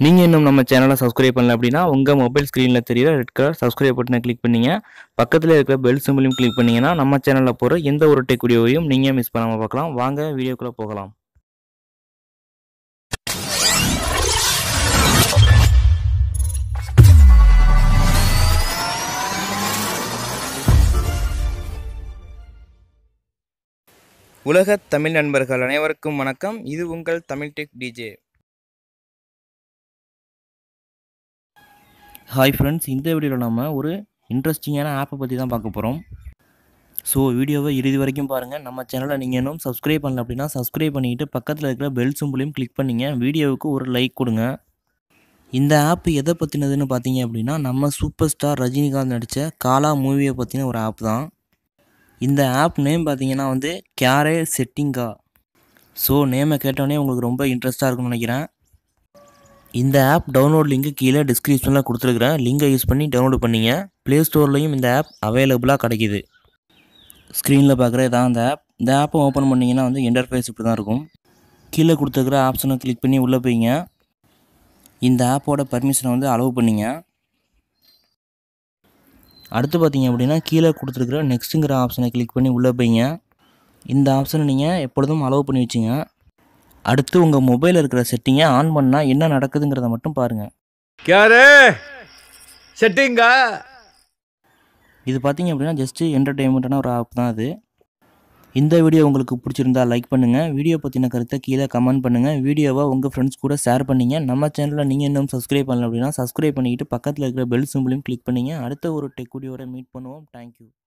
நீங்கள் இன்னும் நம்ம சேனலை சப்ஸ்கிரைப் பண்ணல அப்படின்னா உங்கள் மொபைல் ஸ்க்ரீனில் தெரியுற ரெட் கலர் சப்ஸ்கிரைப் பட்டனை கிளிக் பண்ணிங்க பக்கத்தில் இருக்கிற பெல் சிம்பிளையும் கிளிக் பண்ணிங்கன்னா நம்ம சேனலில் போகிற எந்த ஒரு டெக் வீடியோவையும் நீங்கள் மிஸ் பண்ணாமல் பார்க்கலாம் வாங்க வீடியோக்குள்ளே போகலாம் உலக தமிழ் நண்பர்கள் அனைவருக்கும் வணக்கம் இது உங்கள் Tamil tech DJ hi friends இந்த வீடியோவில் நம்ம ஒரு இன்ட்ரெஸ்டிங்கான ஆப்பை பற்றி தான் பார்க்க போகிறோம் ஸோ வீடியோவை இறுதி வரைக்கும் பாருங்கள் நம்ம சேனலை நீங்கள் இன்னும் சப்ஸ்கிரைப் பண்ணல அப்படின்னா சப்ஸ்கிரைப் பண்ணிக்கிட்டு பக்கத்தில் இருக்கிற பெல் சிம்பிளையும் கிளிக் பண்ணிங்க வீடியோவுக்கு ஒரு லைக் கொடுங்க இந்த ஆப் எதை பற்றினதுன்னு பார்த்தீங்க அப்படின்னா நம்ம சூப்பர் ஸ்டார் ரஜினிகாந்த் நடித்த காலா மூவியை பற்றின ஒரு ஆப் தான் இந்த ஆப் நேம் பார்த்தீங்கன்னா வந்து கேரே செட்டிங்கா ஸோ நேமை கேட்டோடனே உங்களுக்கு ரொம்ப இன்ட்ரெஸ்ட்டாக இருக்கும்னு நினைக்கிறேன் இந்த ஆப் டவுன்லோட் லிங்க்கு கீழே டிஸ்கிரிப்ஷனில் கொடுத்துருக்குறேன் லிங்கை யூஸ் பண்ணி டவுன்லோட் பண்ணிங்க ப்ளே ஸ்டோர்லேயும் இந்த ஆப் அவைலபிளாக கிடைக்கிது ஸ்க்ரீனில் பார்க்குற இதான் இந்த ஆப் இந்த ஆப்பை ஓப்பன் பண்ணிங்கன்னா வந்து இன்டர்ஃபேஸ் இப்படி தான் இருக்கும் கீழே கொடுத்துருக்குற ஆப்ஷனை கிளிக் பண்ணி உள்ளே போய்ங்க இந்த ஆப்போட பர்மிஷனை வந்து அலோவ் பண்ணிங்க அடுத்து பார்த்தீங்க அப்படின்னா கீழே கொடுத்துருக்குற நெக்ஸ்ட்டுங்கிற ஆப்ஷனை கிளிக் பண்ணி உள்ளே போய்ங்க இந்த ஆப்ஷனை நீங்கள் எப்பொழுதும் அலோவ் பண்ணி வச்சுங்க அடுத்து உங்கள் மொபைலில் இருக்கிற செட்டிங்கை ஆன் பண்ணால் என்ன நடக்குதுங்கிறத மட்டும் பாருங்கள் क्या रे सेटिंगा இது பார்த்தீங்க அப்படின்னா ஜஸ்ட்டு என்டர்டெயின்மெண்ட்டான ஒரு ஆப் தான் அது இந்த வீடியோ உங்களுக்கு பிடிச்சிருந்தா லைக் பண்ணுங்கள் வீடியோ பற்றின கருத்தை கீழே கமெண்ட் பண்ணுங்கள் வீடியோவை உங்கள் ஃப்ரெண்ட்ஸ் கூட ஷேர் பண்ணிங்க நம்ம சேனலில் நீங்கள் இன்னும் சப்ஸ்கிரைப் பண்ணல அப்படின்னா சப்ஸ்கிரைப் பண்ணிக்கிட்டு பக்கத்தில் இருக்கிற பெல் சிம்பிளையும் கிளிக் பண்ணிங்க அடுத்த ஒரு டெக் வீடியோட மீட் பண்ணுவோம் தேங்க்யூ